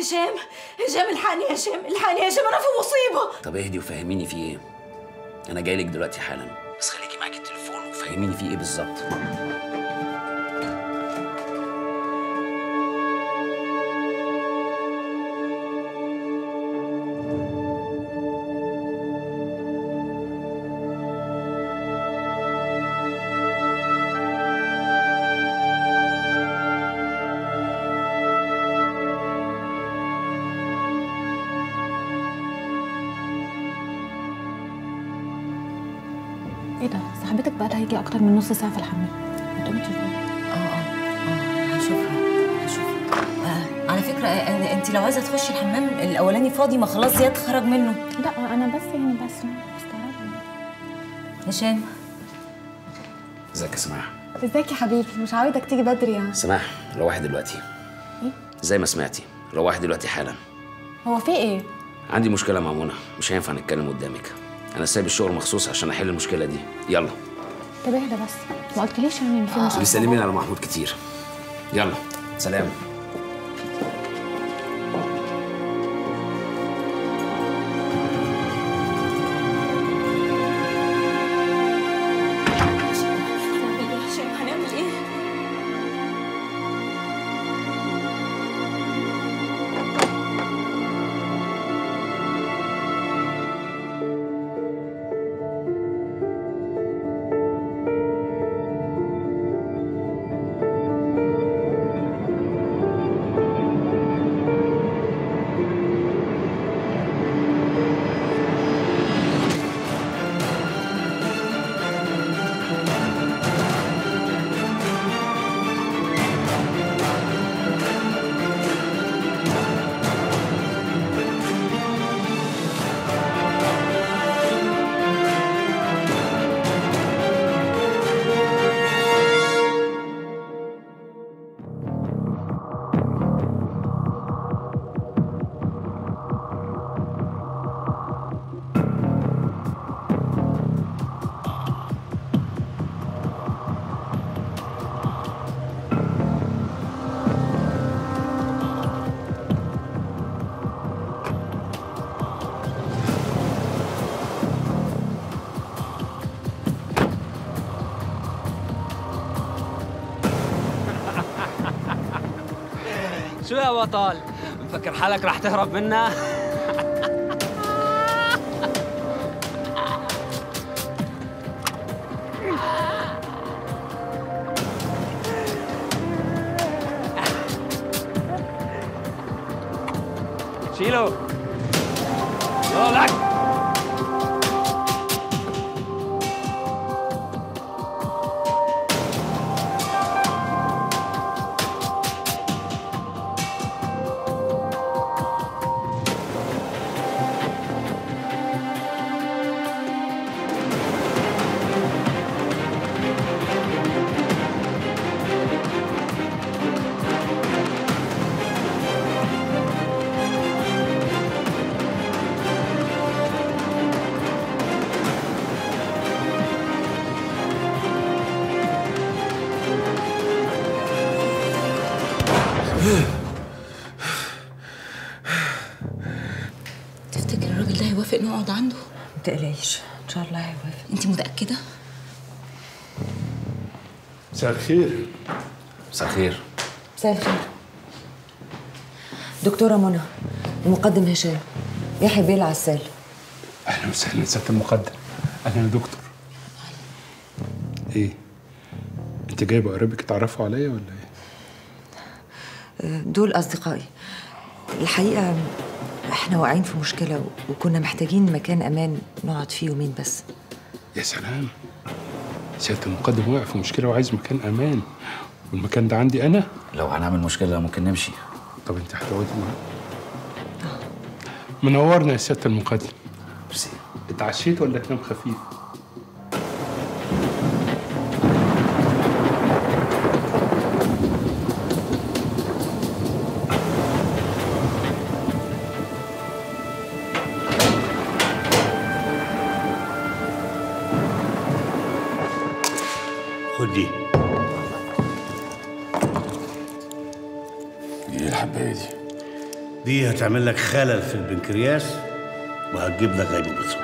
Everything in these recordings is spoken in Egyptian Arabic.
هشام هشام الحقني يا هشام الحقني يا هشام انا في مصيبه طب اهدي وفهميني في ايه انا جاي لك دلوقتي حالا بس خليكي معاكي التليفون وفهميني في ايه بالظبط ايه ده صاحبتك بقى هيجي اكتر من نص ساعه في الحمام ما تقومي تشوفيها اه اه اه هشوفها هشوفها آه على فكره آه انت لو عايزه تخشي الحمام الاولاني فاضي ما خلاص زياد خرج منه لا انا بس يعني بس مستغربه هشام ازيك يا سماح ازيك يا حبيبي مش عاودك تيجي بدري يعني سماح روحي دلوقتي ايه زي ما سمعتي روحي دلوقتي حالا هو في ايه عندي مشكله مع منى مش هينفع نتكلم قدامك انا سايب الشغل مخصوص عشان احل المشكله دي يلا طب اهدى بس ما قلتليش يعني ان في مشكله بيسلمين على محمود كتير يلا سلام يا هشام هنعمل ايه شو يا بطل مفكر حالك رح تهرب منا شيلو يلا لك تفتكر الراجل ده هيوافق نقعد عنده ما تقلقيش ان شاء الله هيوافق انت متاكده مساء الخير مساء الخير مساء الخير دكتورة منى المقدم هشام يحيى بيه العسال اهلا وسهلا سياده المقدم اهلا يا دكتور ايه انت جايبه قرايبك يتعرفوا عليا ولا ايه آه، دول أصدقائي الحقيقة احنا واقعين في مشكلة و- وكنا محتاجين مكان أمان نقعد فيه يومين بس يا سلام سياده المقدم واقع في مشكله وعايز مكان امان والمكان ده عندي انا لو هنعمل مشكله ممكن نمشي طب انت هتقعدي معايا منورنا يا سياده المقدم ميرسي اتعشيت ولا تنام خفيف خد دي ايه الحبايه دي دي هتعمل لك خلل في البنكرياس وهتجيب لك غيبوبة سكر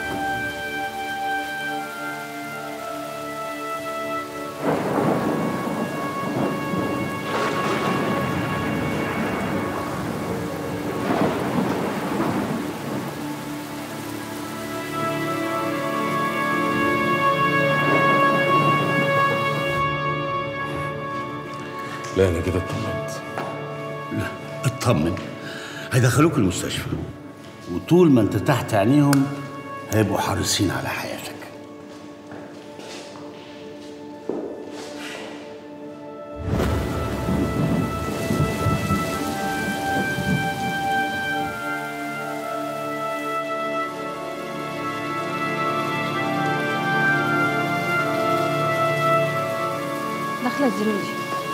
لا انا كده اطمنت لا اطمن هيدخلوك المستشفى وطول ما انت تحت عينيهم هيبقوا حريصين على حياتك داخله الزيولوجي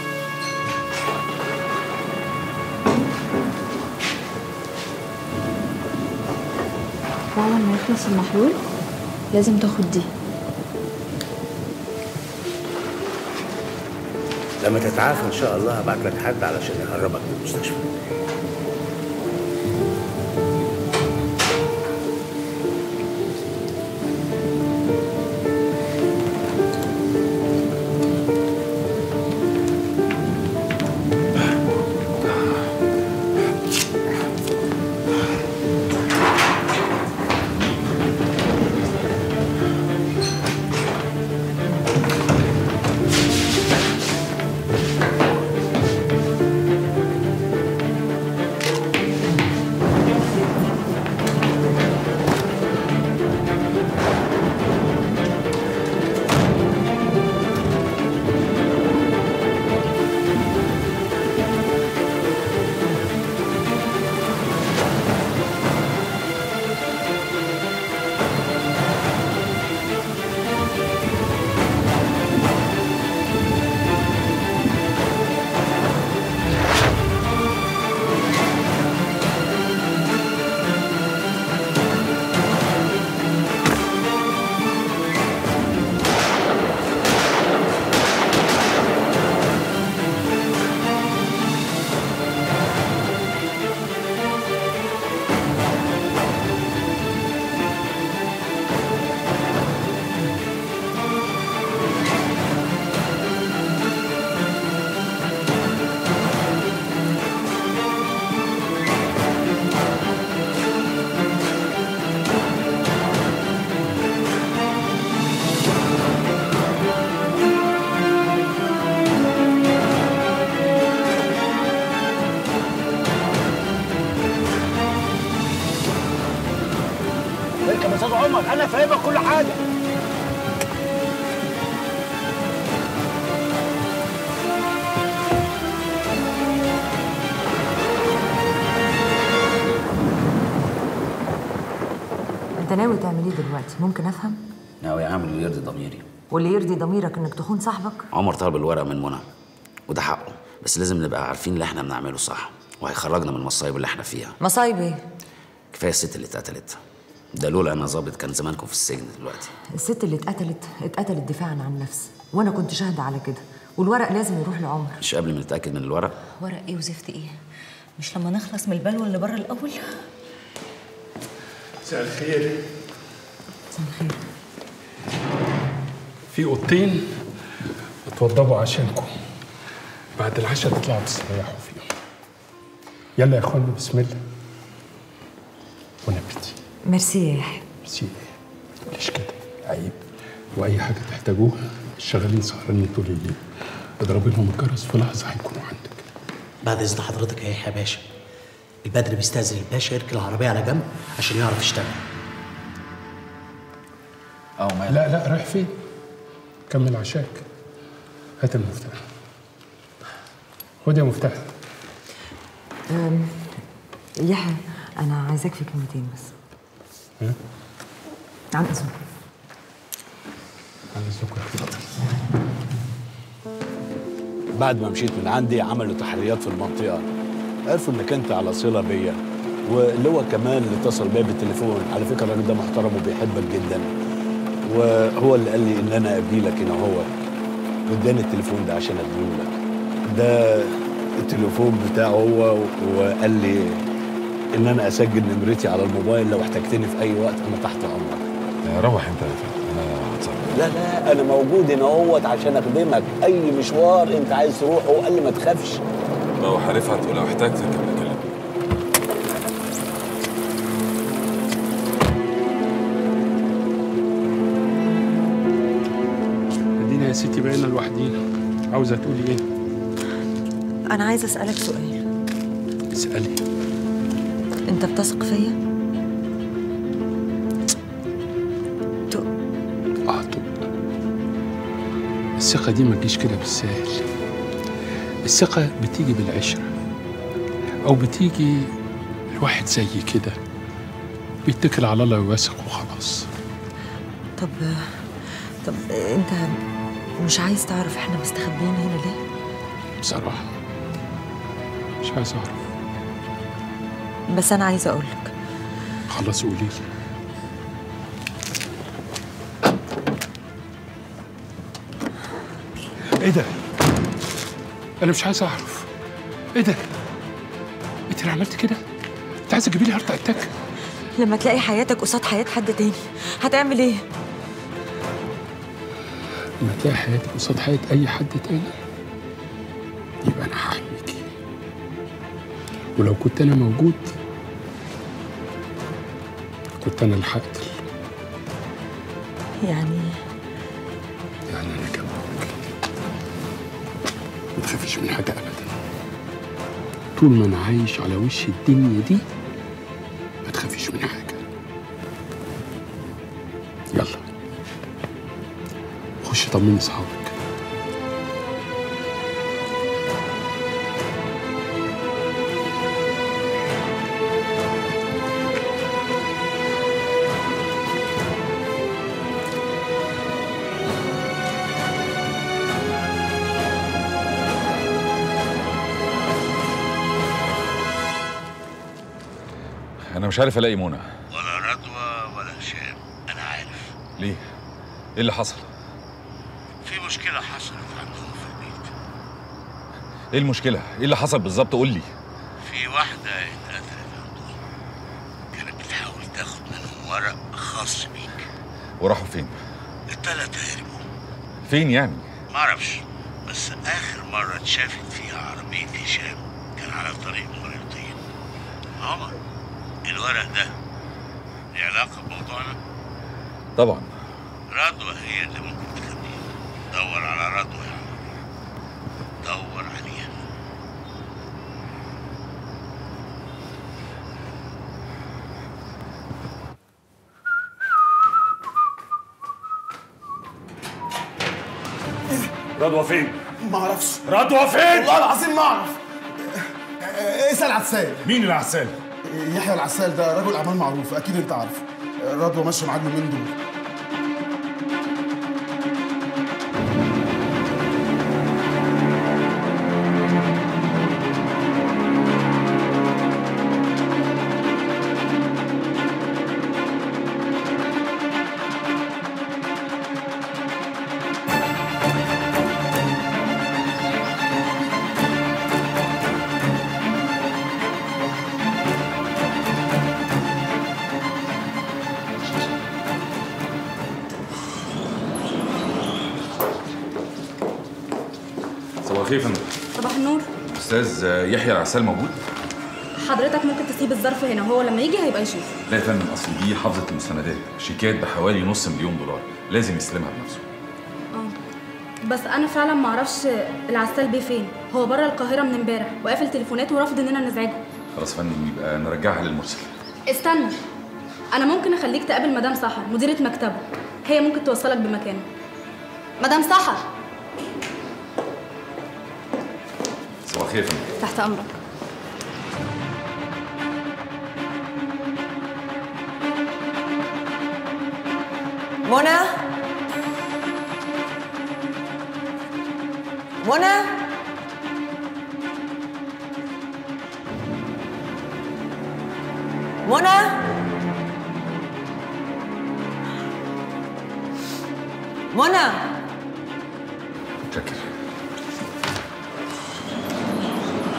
وأول ما يخلص المحلول لازم تاخد دي لما تتعافى ان شاء الله هبعت لك حد علشان يقربك من المستشفى اركب يا استاذ عمر انا فاهمك كل حاجه انت ناوي تعمل ايه دلوقتي ممكن افهم ناوي اعمل اللي يرضي ضميري واللي يرضي ضميرك انك تخون صاحبك عمر طلب الورق من منى وده حقه بس لازم نبقى عارفين اللي احنا بنعمله صح وهيخرجنا من المصايب اللي احنا فيها مصايب ايه كفايه الست اللي اتقتلت ده لولا انا ظابط كان زمانكم في السجن دلوقتي الست اللي اتقتلت اتقتلت دفاعا عن النفس وانا كنت شاهده على كده والورق لازم يروح لعمر مش قبل ما نتاكد من الورق ورق ايه وزفت ايه مش لما نخلص من البلوه اللي بره الاول مساء الخير مساء الخير في اوضتين اتوضبوا عشانكم بعد العشاء تطلعوا تستريحوا فيهم يلا يا اخوانا بسم الله ونبتدي ميرسي يا يحيى ميرسي ليش كده عيب واي حاجه تحتاجوها الشغالين سهرانين طول الليل اضرب لهم الجرس في لحظه هيكونوا عندك بعد اذن حضرتك يا يحيى باشا البدر بيستاذن الباشا يركن العربيه على جنب عشان يعرف يشتغل اه ما لا لا رايح فين كمل عشاك هات المفتاح خد يا مفتاح أم، يحيى انا عايزاك في كلمتين بس ها؟ عن اذنك على السكر اتفضل بعد ما مشيت من عندي عملوا تحريات في المنطقة عرفوا انك انت على صلة بيا واللي هو كمان اللي اتصل بيا بالتليفون على فكرة الراجل ده محترم وبيحبك جدا وهو اللي قال لي ان انا ابني لك هنا هو واداني التليفون ده عشان اديه لك ده التليفون بتاعه هو وقال لي ان انا اسجل نمرتي على الموبايل لو احتجتني في اي وقت انا تحت امرك روح انت يا فندم انا هتصرف لا لا انا موجود هنا اهوت عشان اخدمك اي مشوار انت عايز تروحه وقال لي ما تخافش لو حرفت ولو احتجتك ابقى كلمني ادينا يا ستي بقينا لوحدينا عاوزه تقولي ايه انا عايزه اسالك سؤال اسالي انت بتثق فيا اه طب الثقه دي ما تجيش كده بالسهل الثقه بتيجي بالعشره او بتيجي الواحد زي كده بيتكل على الله ويثق وخلاص طب طب انت مش عايز تعرف احنا مستخبيين هنا ليه بصراحه مش عايز اعرف بس انا عايزه اقول لك خلاص قولي لي ايه ده؟ انا مش عايز اعرف ايه ده؟ انت اللي عملت كده؟ انت عايزه تجيبي لي هارت اتاك؟ لما تلاقي حياتك قصاد حياه حد تاني هتعمل ايه لما تلاقي حياتك قصاد حياه اي حد تاني يبقى انا هحميكي ولو كنت انا موجود كنت انا اللي هقتل يعني يعني انا جنبك ما تخافيش من حاجه ابدا طول ما انا عايش على وش الدنيا دي ما تخافيش من حاجه يلا خش طمني اصحابك انا مش عارف الاقي منى ولا رضوى ولا هشام انا عارف ليه ايه اللي حصل في مشكله حصلت عندهم في البيت ايه المشكله ايه اللي حصل بالظبط قول لي في واحده اتقتلت عندهم كانت بتحاول تاخد منهم ورق خاص بيك وراحوا فين التلاتة هربوا فين يعني معرفش بس اخر مره اتشافت فيها عربيه هشام كان على طريق مريضين عمر الورق ده ليه علاقه بموضوعنا طبعا رضوى هي اللي ممكن تخبيه دور على رضوى يا عمر دور عليها رضوى فين؟ ما اعرفش رضوى فين؟ والله العظيم ما اعرف اسال عسال مين العسال؟ يحيى العسال ده رجل اعمال معروف اكيد انت عارفه رضوى ماشيه معاه اليومين دول صباح الخير يا فندم صباح النور استاذ يحيى العسال موجود حضرتك ممكن تسيب الظرف هنا وهو لما يجي هيبقى يشوف لا يا فندم اصل دي حافظه المستندات شيكات بحوالي نص مليون دولار لازم يستلمها بنفسه اه بس انا فعلا ما اعرفش العسال بيه فين هو بره القاهره من امبارح وقافل تليفوناته ورافض اننا نزعجه خلاص يا فندم يبقى نرجعها للمرسل استنى انا ممكن اخليك تقابل مدام سحر مديره مكتبه هي ممكن توصلك بمكانه مدام سحر صباح الخير يا فندم تحت امرك منى منى منى منى متشكر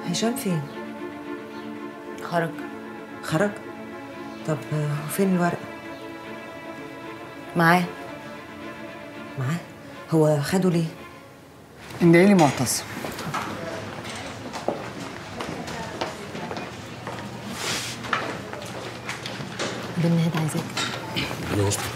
هشام فين؟ خرج خرج؟ طب آه، وفين الورقة؟ معاه معاه؟ هو خده ليه؟ اندعي لي معتصم مدام نهاد عايزاك ربنا يستر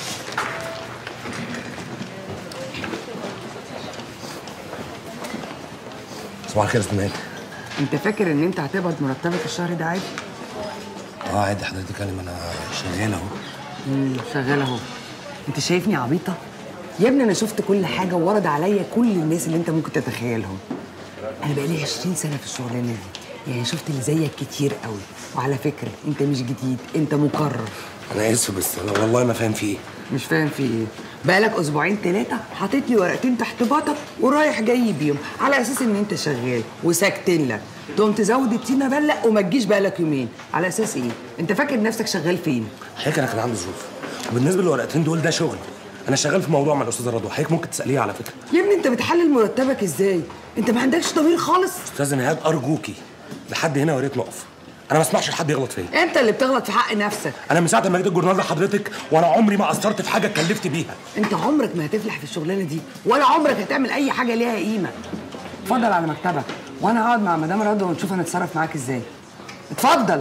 صباح الخير يا استاذ مهدي انت فاكر ان انت هتقبض مرتبك الشهر ده عادي؟ اه عادي حضرتك انا ما انا شغال اهو امم شغال اهو انت شايفني عبيطه؟ يا ابني انا شفت كل حاجه وورد عليا كل الناس اللي انت ممكن تتخيلهم انا بقالي 20 سنه في الشغلانه دي يعني شفت اللي زيك كتير قوي وعلى فكره انت مش جديد انت مكرر انا اسف بس انا والله ما فاهم في ايه مش فاهم في ايه بقالك اسبوعين ثلاثه حاطط لي ورقتين تحت باطك ورايح جاي بيهم على اساس ان انت شغال وساكتين لك تقوم تزود التينه بلق وما تجيش بقالك يومين على اساس ايه انت فاكر نفسك شغال فين حضرتك انا كان عندي ظروف وبالنسبه للورقتين دول ده شغل انا شغال في موضوع مع الاستاذه رضوى حضرتك ممكن تساليها على فكره يا ابني انت بتحلل مرتبك ازاي انت ما عندكش ضمير خالص استاذه نهاد ارجوكي لحد هنا وريت نقف انا ما اسمحش لحد يغلط فيا انت اللي بتغلط في حق نفسك انا من ساعه ما جيت الجورنال لحضرتك وانا عمري ما قصرت في حاجه اتكلفت بيها انت عمرك ما هتفلح في الشغلانه دي ولا عمرك هتعمل اي حاجه ليها قيمه اتفضل على مكتبك وانا هقعد مع مدام رضوى ونشوف هنتصرف معاك ازاي اتفضل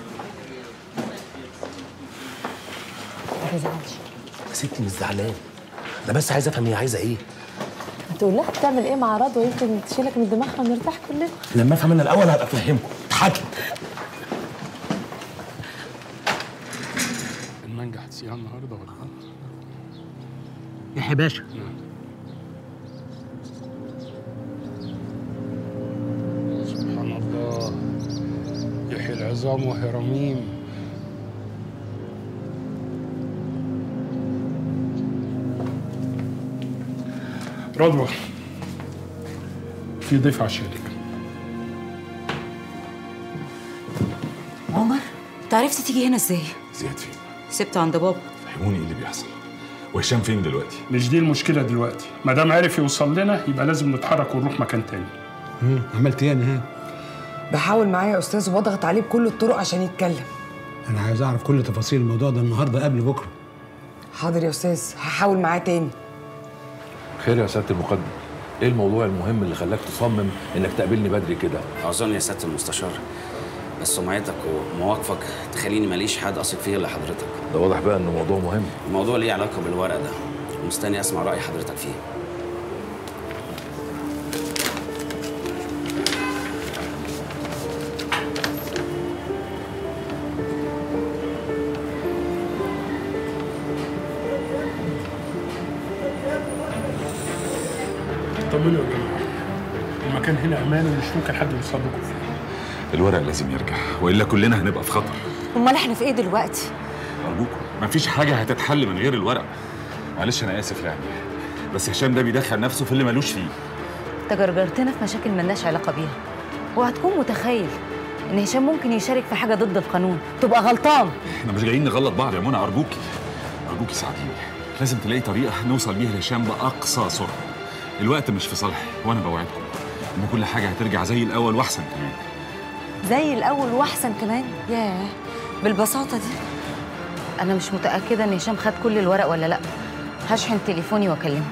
ما تزعلش يا ستي مش زعلان ده بس عايز افهم هي عايزه ايه هتقول لها بتعمل ايه مع رضوى يمكن تشيلك من دماغها ونرتاح كلنا لما افهم انا الاول هبقى افهمكم اضحكي المانجا هتسقيها النهارده ولا لا؟ يا حباشا سبحان الله يحيي العظام وهي رميم رضوى في ضيف عشانك عمر انت عرفت تيجي هنا ازاي زياد فين؟ سبته عند بابا فهموني ايه اللي بيحصل وهشام فين دلوقتي؟ مش دي المشكلة دلوقتي ما دام عرف يوصل لنا يبقى لازم نتحرك ونروح مكان تاني عملت ايه يا نهاد؟ بحاول معاه يا استاذ وبضغط عليه بكل الطرق عشان يتكلم انا عايز اعرف كل تفاصيل الموضوع ده النهارده قبل بكره حاضر يا استاذ هحاول معاه تاني خير يا سياده المقدم ايه الموضوع المهم اللي خلاك تصمم انك تقابلني بدري كده اظن يا سياده المستشار بس سمعتك ومواقفك تخليني ماليش حد اثق فيه الا حضرتك ده واضح بقى انه موضوع مهم الموضوع ليه علاقه بالورق ده ومستني اسمع راي حضرتك فيه طمنوا يا جماعة المكان هنا امان ومش ممكن حد يوصل لكم فيه الورق لازم يرجع والا كلنا هنبقى في خطر امال احنا في ايه دلوقتي ارجوكم مفيش حاجه هتتحل من غير الورق معلش انا اسف يعني بس هشام ده بيدخل نفسه في اللي ملوش فيه انت جرجرتنا في مشاكل ملناش علاقه بيها وهتكون متخيل ان هشام ممكن يشارك في حاجه ضد القانون تبقى غلطان احنا مش جايين نغلط بعض يا منى ارجوكي ارجوكي ساعديني لازم تلاقي طريقه نوصل بيها لهشام باقصى سرعه الوقت مش في صالحي وانا بوعدكم ان كل حاجه هترجع زي الاول واحسن كمان زي الاول واحسن كمان ياه بالبساطه دي انا مش متاكده ان هشام خد كل الورق ولا لا هشحن تليفوني واكلمه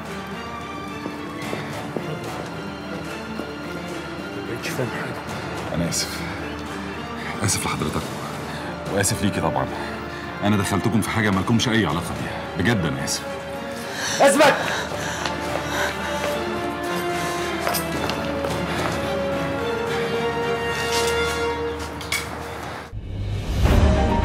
مش فاهم حاجه انا اسف اسف لحضرتك واسف ليكي طبعا انا دخلتكم في حاجه مالكمش اي علاقه بيها بجد انا اسف اثبت